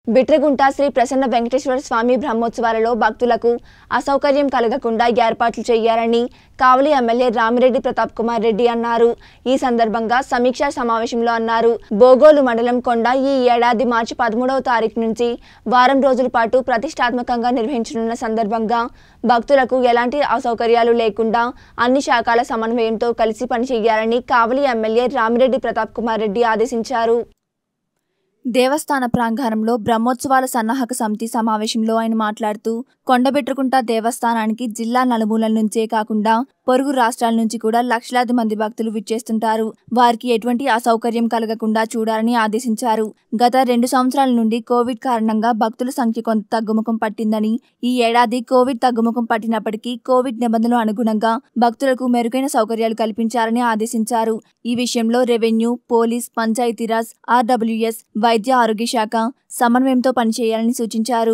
బిట్రగుంట శ్రీ ప్రసన్న వెంకటేశ్వర స్వామి బ్రహ్మోత్సవాలలో భక్తులకు అసౌకర్యం కలగకుండా ఏర్పాట్లు చేయాలని కావలి ఎమ్మెల్యే రామిరెడ్డి ప్రతాప్ కుమార్ రెడ్డి అన్నారు ఈ సందర్భంగా సమీక్షా సమావేశంలో అన్నారు బోగోలు మండలం కొండ ఈ ఏడాది మార్చి పదమూడవ తారీఖు నుంచి వారం రోజుల పాటు ప్రతిష్టాత్మకంగా నిర్వహించనున్న సందర్భంగా భక్తులకు ఎలాంటి అసౌకర్యాలు లేకుండా అన్ని శాఖల సమన్వయంతో కలిసి పనిచేయాలని కావలి ఎమ్మెల్యే రామిరెడ్డి ప్రతాప్ కుమార్ రెడ్డి ఆదేశించారు దేవస్థాన ప్రాంగణంలో బ్రహ్మోత్సవాల సన్నాహక సమితి సమావేశంలో ఆయన మాట్లాడుతూ కొండబెట్టుకుంట దేవస్థానానికి జిల్లా నలుమూలల నుంచే కాకుండా పొరుగు రాష్ట్రాల నుంచి కూడా లక్షలాది మంది భక్తులు విచ్చేస్తుంటారు వారికి ఎటువంటి అసౌకర్యం కలగకుండా చూడాలని ఆదేశించారు గత రెండు సంవత్సరాల నుండి కోవిడ్ కారణంగా భక్తుల సంఖ్య కొంత తగ్గుముఖం పట్టిందని ఈ ఏడాది కోవిడ్ తగ్గుముఖం పట్టినప్పటికీ కోవిడ్ నిబంధనలు అనుగుణంగా భక్తులకు మెరుగైన సౌకర్యాలు కల్పించాలని ఆదేశించారు ఈ విషయంలో రెవెన్యూ పోలీస్ పంచాయతీరాజ్ ఆర్డబ్ల్యూఎస్ వైద్య ఆరోగ్య శాఖ సమన్వయంతో పనిచేయాలని సూచించారు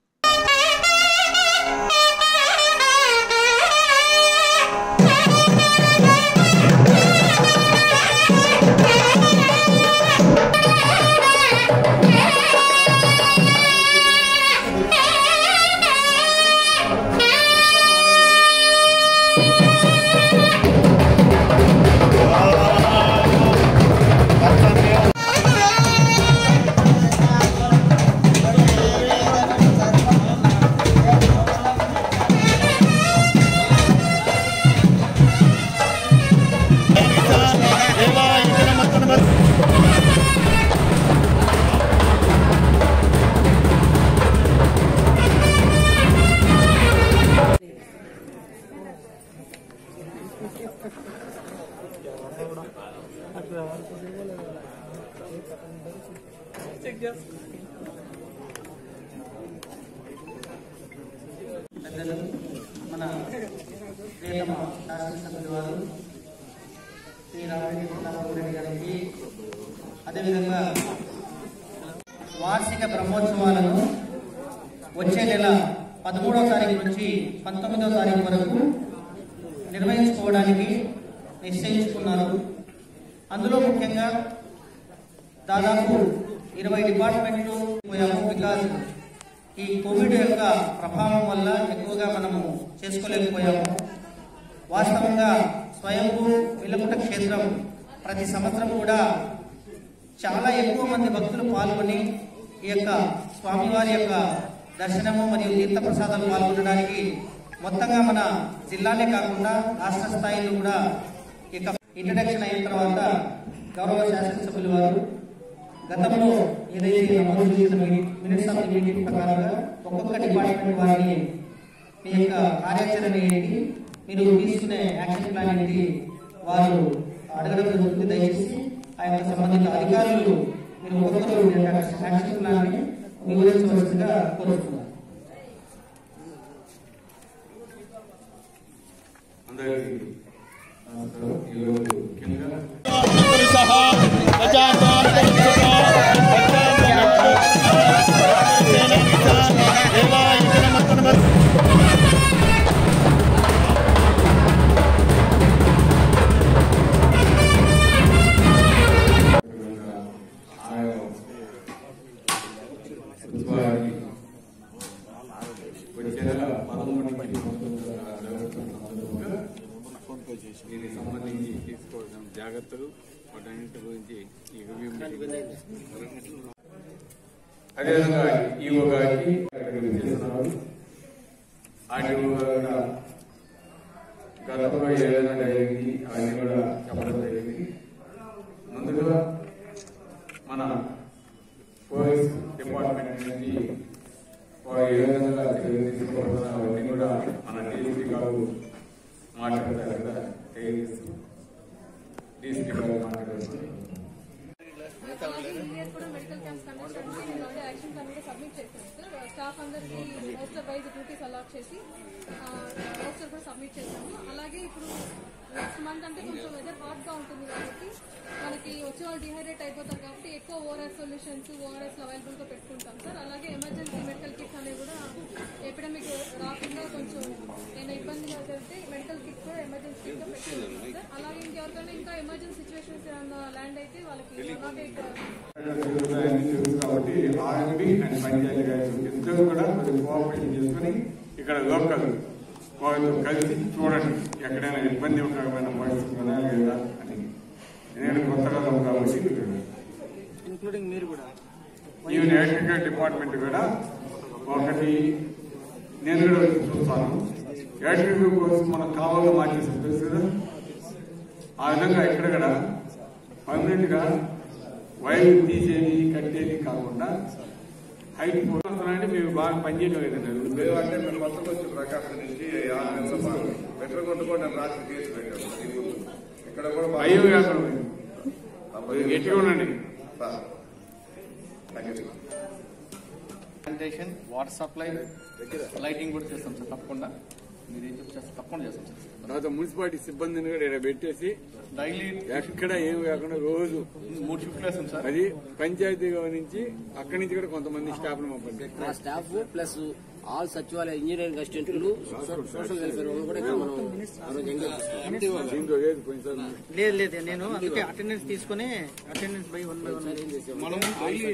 పెద్దలు మన ప్రియతమ శాసనసభ్యుల వారు శ్రీ రామరెడ్డి ప్రతాప్ రెడ్డి గారికి అదేవిధంగా వార్షిక బ్రహ్మోత్సవాలను వచ్చే నెల పదమూడవ తారీఖు నుంచి పంతొమ్మిదవ తారీఖు వరకు నిర్వహించుకోవడానికి నిశ్చయించుకున్నారు అందులో ముఖ్యంగా దాదాపు ఇరవై డిపార్ట్మెంట్లు పోయాము బికాజ్ ఈ కోవిడ్ యొక్క ప్రభావం వల్ల ఎక్కువగా మనము చేసుకోలేకపోయాము వాస్తవంగా స్వయంభూ విలకుట క్షేత్రం ప్రతి సంవత్సరం కూడా చాలా ఎక్కువ మంది భక్తులు పాల్గొని ఈ యొక్క స్వామివారి యొక్క దర్శనము మరియు తీర్థ ప్రసాదాలు పాల్గొనడానికి మొత్తంగా మన జిల్లానే కాకుండా రాష్ట్ర స్థాయిలో కూడా ఈ యొక్క ఇంట్రడక్షన్ అయిన తర్వాత గౌరవ శాసనసభ్యులు వారు గతంలో ఏదైతే నమోదు చేసిన మినిట్స్ ఆఫ్ ది మీటింగ్ ప్రకారంగా ఒక్కొక్క డిపార్ట్మెంట్ వారిని మీ యొక్క కార్యాచరణ ఏంటి మీరు తీసుకునే యాక్షన్ ప్లాన్ ఏంటి వారు అడగడం జరుగుతుంది దయచేసి ఆ యొక్క సంబంధిత అధికారులు మీరు ఒక్కొక్కరు మీ యొక్క యాక్షన్ ప్లాన్ ని వివరించవలసిందిగా కోరుతున్నాను అందరికీ నమస్కారం ఈరోజు ముఖ్యంగా ఆయన ఉత్సవానికి వచ్చే నెల పదమూడు నుంచి పంతొమ్మిది దాకా జరుగుతున్న సందర్భంగా దీనికి సంబంధించి తీసుకోవాల్సిన జాగ్రత్తలు వాటన్నిటి గురించి ఈ రివ్యూ మీటింగ్ అదేవిధంగా ఈఓ గారికి కార్యక్రమం చేస్తున్నారు ఆర్టీఓ గారు కూడా గతంలో ఏ విధంగా జరిగింది అవన్నీ కూడా చెప్పడం జరిగింది ముందుగా మన పోలీస్ డిపార్ట్మెంట్ నుంచి వారు ఏ విధంగా చర్యలు తీసుకోబడుతున్నారు అవన్నీ కూడా మన డీసీ గారు మాట్లాడతారు కదా తెలియజేస్తూ డీసీ గారు మాట్లాడుతున్నారు అలాగే ఈ ఇయర్ కూడా మెడికల్ క్యాంప్స్ కండక్ట్ చేసి నేను ఆల్రెడీ యాక్షన్ ప్లాన్ కూడా సబ్మిట్ చేశాను సార్ స్టాఫ్ అందరికి రోస్టర్ వైజ్ డ్యూటీస్ అలాట్ చేసి రోస్టర్ కూడా సబ్మిట్ చేశాను అలాగే ఇప్పుడు నెక్స్ట్ మంత్ అంటే కొంచెం వెదర్ హాట్ గా ఉంటుంది కాబట్టి మనకి వచ్చే వాళ్ళు డిహైడ్రేట్ అయిపోతారు కాబట్టి ఎక్కువ ఓఆర్ఎస్ సొల్యూషన్స్ ఓఆర్ఎస్ అవైలబుల్ గా పెట్టుకుంటాం సార్ అలాగే ఎమర్జెన్సీ మెడికల్ కిట్స్ అనేవి కూడా ఎపిడమిక్ రాకుండా కొంచెం నేను ఇబ్బంది జరిగితే మెడికల్ కిట్ కూడా ఎమర్జెన్సీ కిట్ గా పెట్టుకుంటాం సార్ అలాగే ఇంకెవరికైనా ఇంకా ఎమర్జెన్సీ సిచ్యువేషన్స్ ఏమన్నా ల్యాండ్ అయితే వాళ్ళకి వన్ నాట్ ఎయిట్ జరుగుతాయని తెలుసు కాబట్టి ఆర్ఎంబి అండ్ పంచాయతీ గారు ఇద్దరు కూడా కొద్దిగా కోఆపరేషన్ చేసుకుని ఇక్కడ లోకల్ వాళ్ళతో కలిసి చూడండి ఎక్కడైనా ఇబ్బందికరమైన పరిస్థితి ఉందా లేదా అని నేను కొత్తగా ఉన్నాను కాబట్టి ఇంక్లూడింగ్ మీరు కూడా ఈవెన్ ఎలక్ట్రికల్ డిపార్ట్మెంట్ కూడా ఒకటి నేను కూడా వచ్చి చూస్తాను ఎలక్ట్రికల్ కోసం మనం కావాలో మార్చేసాం తెలుసు కదా ఆ విధంగా ఇక్కడ కూడా పర్మనెంట్ గా వైర్ తీసేది కట్టేది కాకుండా హైట్ అంటే మీరు బాగా పనిచేయడం లేదండి అంటే మీరు మొత్తం వచ్చి ప్రకాశం నుంచి ఆరు నెలల పాటు పెట్రోల్ కొట్టుకోండి నేను రాత్రి కేసు పెట్టాను ఈ ఊర్లో. ఇక్కడ కూడా బాగా- అయ్యో కాకుండా కొద్దిగా గట్టిగా ఉండండి sir. Thank you. Sanitation water supply lighting కూడా చేస్తాం సార్ తప్పకుండా మీరు ఏం చెప్తే చేస్తాం తప్పకుండా చేస్తాం సార్ తర్వాత మున్సిపాలిటీ సిబ్బందిని కూడా ఇక్కడ పెట్టేసి డైలీ ఎక్కడ ఏం కాకుండా రోజు మూడు షిఫ్ట్లు వేస్తాం సార్ అది పంచాయతీ నుంచి అక్కడి నుంచి కూడా కొంతమంది స్టాఫ్ ను పంపండి మా స్టాఫ్ ప్లస్ ఆల్ సచివాలయ ఇంజనీరింగ్ అసిస్టెంట్లు సోషల్ వెల్ఫేర్ వాళ్ళు కూడా ఇక్కడ మనం ఆ రోజు ఎంగేజ్ చేస్తాం. దీంట్లో లేదు కొంచెం లేదు లేదు నేను అందుకే అటెండెన్స్ తీసుకుని attendance by one by one మనం డైలీ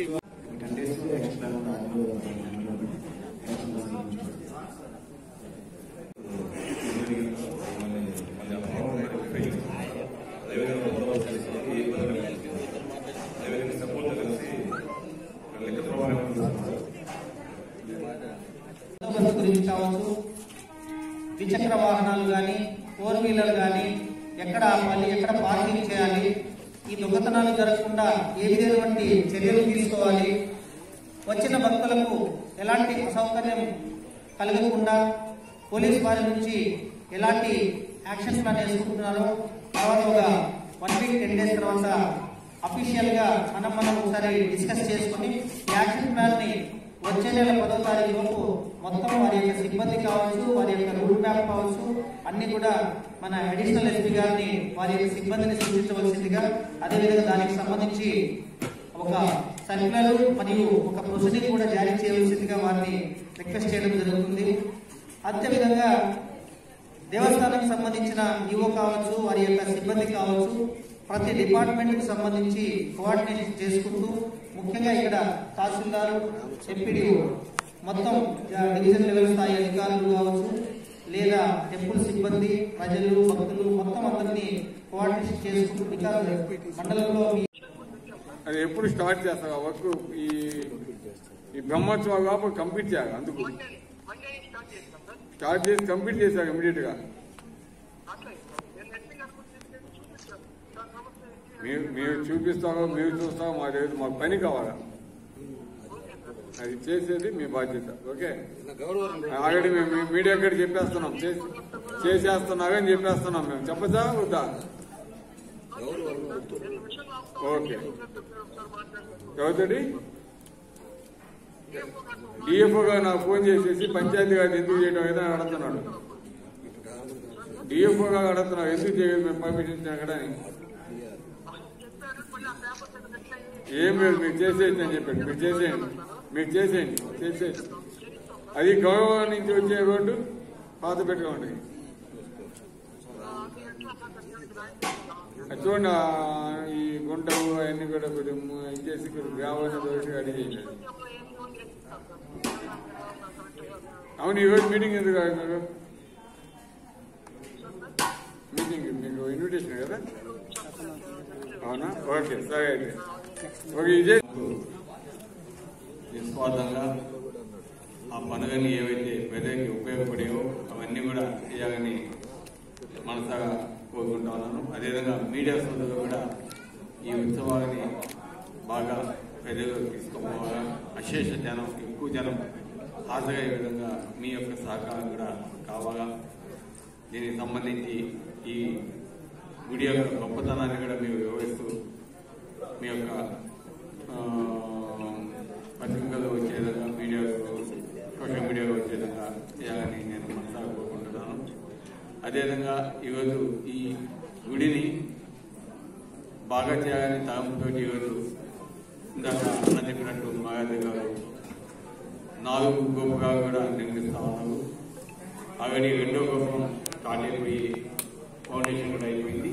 బందోబస్తు గురించి కావచ్చు ద్విచక్ర వాహనాలు కానీ ఫోర్ వీలర్ కానీ ఎక్కడ ఆపాలి ఎక్కడ పార్కింగ్ చేయాలి ఈ దొంగతనాలు జరగకుండా ఏ విధమైనటువంటి చర్యలు తీసుకోవాలి వచ్చిన భక్తులకు ఎలాంటి అసౌకర్యం కలగకుండా పోలీస్ వారి నుంచి ఎలాంటి యాక్షన్ ప్లాన్ వేసుకుంటున్నారో తర్వాత ఒక వన్ వీక్ టెన్ డేస్ తర్వాత అఫీషియల్ గా మనం మనం ఒకసారి డిస్కస్ చేసుకుని ఈ యాక్షన్ ప్లాన్ ని వచ్చే నెల పదో తారీఖు లోపు మొత్తం వారి యొక్క సిబ్బంది కావచ్చు వారి యొక్క రూట్ మ్యాప్ కావచ్చు అన్ని కూడా మన అడిషనల్ ఎస్పీ గారిని వారి యొక్క సిబ్బందిని సూచించవలసిందిగా అదేవిధంగా దానికి సంబంధించి ఒక సర్క్యులర్ మరియు ఒక ప్రొసీడింగ్ కూడా జారీ చేయవలసిందిగా వారిని రిక్వెస్ట్ చేయడం జరుగుతుంది అదేవిధంగా దేవస్థానం సంబంధించిన ఈవో కావచ్చు వారి యొక్క సిబ్బంది కావచ్చు ప్రతి డిపార్ట్మెంట్ కు సంబంధించి కోఆర్డినేషన్ చేసుకుంటూ ముఖ్యంగా ఇక్కడ తహసీల్దార్ ఎంపీడీఓ మొత్తం జ- డివిజన్ లెవెల్ స్థాయి అధికారులు కావచ్చు లేదా టెంపుల్ సిబ్బంది ప్రజలు భక్తులు మొత్తం అందరినీ కోఆర్డినేషన్ చేసుకుంటూ బికాస్ మండలంలో మీ అది ఎప్పుడు స్టార్ట్ చేస్తారు ఆ వర్క్ ఈ ఈ బ్రహ్మోత్సవాలు కాబట్టి కంప్లీట్ చేయాలి అందుకు స్టార్ట్ చేసి కంప్లీట్ చేశారు ఇమీడియట్ గా మీరు మీరు చూపిస్తారో మీరు చూస్తారో మా లేదు మాకు పని కావాలా అది చేసేది మీ బాధ్యత ఓకే ఆల్రెడీ మేము మీ- మీడియా కూడా చెప్పేస్తున్నాం చేసి చేసేస్తున్నారని చెప్పేస్తున్నాం మేము చెప్పదా వద్దా ఓకే ఎవరితోటి డిఎఫ్ఓ గారు నాకు ఫోన్ చేసేసి పంచాయతీ గారిని ఎందుకు చేయడం ఏదో అడుగుతున్నాడు డిఎఫ్ఓ గారు అడుగుతున్నాడు ఎందుకు చేయలేదు మేము పర్మిషన్ అక్కడ ఏం లేదు మీరు చేసేయండి అని చెప్పండి మీరు చేసేయండి మీరు చేసేయండి చేసేయండి అది గౌరవం నుంచి వచ్చే రోడ్డు పాత పెట్టుకోండి అది చూడండి ఆ ఈ గుంటలు అవన్నీ కూడా కొద్దిగా ము- ఇది చేసి కొద్దిగా గ్రామాన్ని దొరికి అడిగి అవును ఈరోజు మీటింగ్ ఎందుకు కాదు మీరు మీటింగ్ మీకు ఇన్విటేషన్ కదా అవునా ఓకే సరే అయితే ఓకే ఇదే నిస్వార్థంగా ఆ పండుగని ఏవైతే ప్రజలకి ఉపయోగపడేవో అవన్నీ కూడా చేయాలని మనసాగా కోరుకుంటా ఉన్నాను అదేవిధంగా మీడియా సోదరులు కూడా ఈ ఉత్సవాలని బాగా ప్రజలు తీసుకోవాలా అశేష జనం ఎక్కువ జనం హాజరయ్యే విధంగా మీ యొక్క సహకారం కూడా కావాలా దీనికి సంబంధించి ఈ గుడి యొక్క గొప్పతనాన్ని కూడా మీరు వివరిస్తూ మీ యొక్క ఆ, పత్రికల్లో వచ్చే విధంగా మీడియాలో సోషల్ మీడియాలో వచ్చే విధంగా చేయాలని నేను మనసాగా కోరుకుంటున్నాను అదేవిధంగా ఈరోజు ఈ గుడిని బాగా చేయాలని తలంపుతో ఈరోజు ఇందాక అన్న చెప్పినట్టు మహారాజు గారు నాలుగు గోపురాలు కూడా నిర్మిస్తా ఉన్నారు ఆల్రెడీ రెండో గోపురం స్టార్ట్ అయిపోయి ఫౌండేషన్ కూడా అయిపోయింది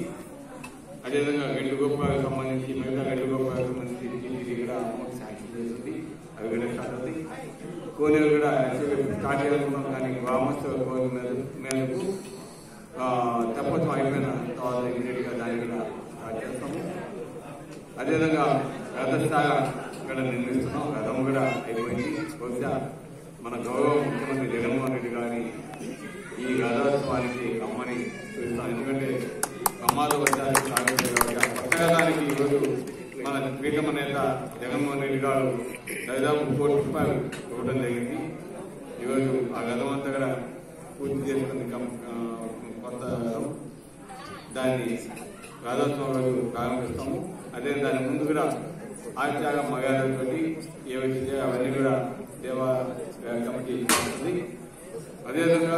అదేవిధంగా రెండు గోపురాలకు సంబంధించి మిగతా రెండు గోపురాలకు సంబంధించి ఇది కూడా అమౌంట్ శాంక్షన్ చేస్తుంది అవి కూడా స్టార్ట్ అవుతాయి కోనేరు కూడా యాక్చువల్గా స్టార్ట్ చేసుకున్నాం కానీ గ్రామస్తుల కోరిక మీద మేరకు ఆ, తెప్పతం అయిపోయిన తర్వాత ఇమీడియట్గా దాన్ని కూడా స్టార్ట్ చేస్తాము అదేవిధంగా రథస్థాన కూడా నిర్మిస్తున్నాం రథం కూడా అయిపోయింది బహుశా మన గౌరవ ముఖ్యమంత్రి జగన్మోహన్ రెడ్డి గారిని ఈ రథోత్సవానికి అమ్మని చూస్తాం ఎందుకంటే ప్రమాద వర్షానికి సాగుతుంది కాబట్టి ఆ కొత్త రథానికి ఈరోజు మన ప్రీతమ నేత జగన్మోహన్ రెడ్డి గారు దాదాపు కోటి రూపాయలు ఇవ్వడం జరిగింది ఈరోజు ఆ రథం అంతా కూడా పూర్తి చేసుకుని కం- ఆ, కొత్త రథం దాన్ని రాజోత్సవం రోజు ప్రారంభిస్తాము అదే దాని ముందు కూడా ఆచార మర్యాదలతో ఏవైతే అవన్నీ కూడా దేవా కమిటీ చేస్తుంది అదేవిధంగా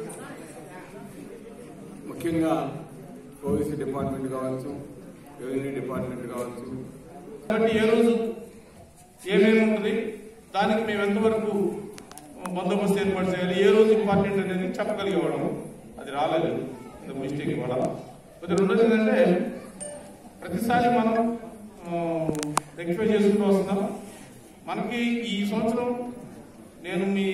ముఖ్యంగా పోలీసు డిపార్ట్మెంట్ కావచ్చు రెవెన్యూ డిపార్ట్మెంట్ కావచ్చు కాబట్టి ఏ రోజు ఏమేమి ఉంటుంది దానికి మేము ఎంతవరకు బందోబస్తు ఏర్పాటు చేయాలి ఏ రోజు ఇంపార్టెంట్ అనేది చెప్పగలిగేవాళ్ళము అది రాలేదు అది మిస్టేక్ ఇవ్వడం కొద్ది రెండోది ఏంటంటే ప్రతిసారి మనం రెక్టిఫై చేసుకుంటూ వస్తున్నాం మనకి ఈ సంవత్సరం నేను మీ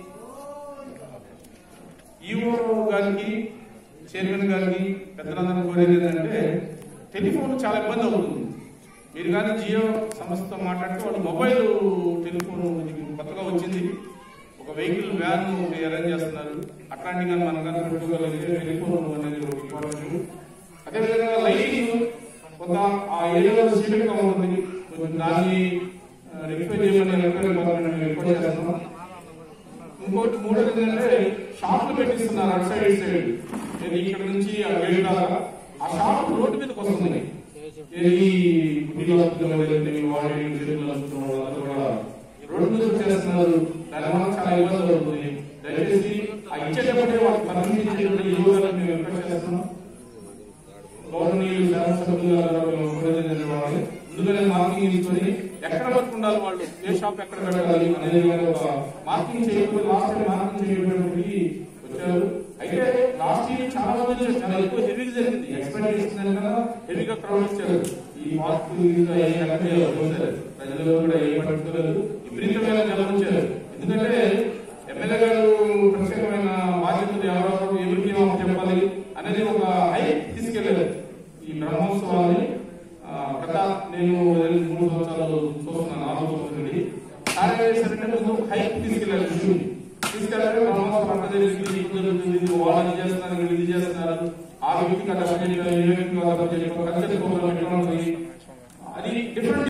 ఈఓ గారికి చైర్మన్ గారికి పెద్దలందరూ కోరేది ఏంటంటే టెలిఫోన్ చాలా ఇబ్బంది అవుతుంది మీరు కానీ జియో సంస్థతో మాట్లాడితే వాళ్ళు మొబైల్ టెలిఫోన్ ఇది కొత్తగా వచ్చింది ఒక వెహికల్ వ్యాన్ అరేంజ్ చేస్తున్నారు అట్లాంటివి కానీ మనం కానీ పెట్టుకోగలిగితే టెలిఫోన్ అనేది ఒక ఇంపార్టెంట్ అదేవిధంగా లైటింగ్ కొంత ఆ ఏరియాలో సీక్రెట్ గా ఉంటుంది కొంచెం దాన్ని రెక్టిఫై చేయమని ఎలక్ట్రికల్ డిపార్ట్మెంట్ రిపోర్ట్ చేస్తున్నాం ఇంకోటి మూడోది ఏంటంటే షాపులు పెట్టిస్తున్నారు అటు సైడ్ ఇటు సైడ్ ఇది ఇక్కడ నుంచి ఆ గేట్ దాకా ఆ షాప్ రోడ్డు మీదకి వస్తుంది ఈ గుడి హాస్పిటల్ ఏదైతే వాడి జిల్లా హాస్పిటల్ వాళ్ళందరూ కూడా రోడ్డు మీద వచ్చేస్తున్నారు దాని వల్ల చాలా ఇబ్బందులు అవుతుంది దయచేసి ఆ ఇచ్చేటప్పుడే వాళ్ళకి పర్మిషన్ ఇచ్చేటప్పుడు ఈ రోజు మేము రిక్వెస్ట్ చేస్తున్నాం గవర్నమెంట్ శాసనసభ్యులు వాళ్ళు ముందుగానే మార్కింగ్ తీసుకొని ఎక్కడ పట్టుకుండాలి వాళ్ళు ఏ షాప్ ఎక్కడ పెట్టాలి అనేది కానీ ఒక మార్కింగ్ చేయకపోతే లాస్ట్ టైం మార్కింగ్ చేయబడినప్పటికీ వచ్చారు అయితే లాస్ట్ ఇయర్ చాలా మంది వచ్చారు. చాలా ఎక్కువ హెవీగా జరిగింది ఎక్స్పెక్ట్ చేసిన కదా హెవీగా క్రౌడ్ వచ్చారు ఈ మార్కింగ్ వచ్చారు ప్రజలు కూడా ఏ పట్టుకోలేదు విపరీతమైన జనం వచ్చారు ఎందుకంటే ఎమ్మెల్యే గారు ప్రత్యేకమైన బాధ్యతలు ఎవరెవరు ఎవరికి ఏమో చెప్పాలి అనేది ఒక హై తీసుకెళ్లారు ఈ బ్రహ్మోత్సవాన్ని ఆ, గత నేను రెండు మూడు సంవత్సరాలు చూస్తున్నాను నాలుగు సంవత్సరాలు నుండి కార్యవేశారంటే కొంచెం హై తీసుకెళ్లారు ఇష్యూని తీసుకెళ్లారు బ్రహ్మోత్సవం అక్కడ జరిగింది ఇక్కడ జరుగుతుంది ఇది వాళ్ళు ఇది చేస్తున్నారు వీళ్ళు ఇది చేస్తున్నారు ఆ వ్యక్తికి అట్లా చేయడం ఈ వ్యక్తికి అట్లా చేయడం కల్చర్ ప్రోగ్రామ్ ఎట్లా ఉంటుంది అది డిఫరెంట్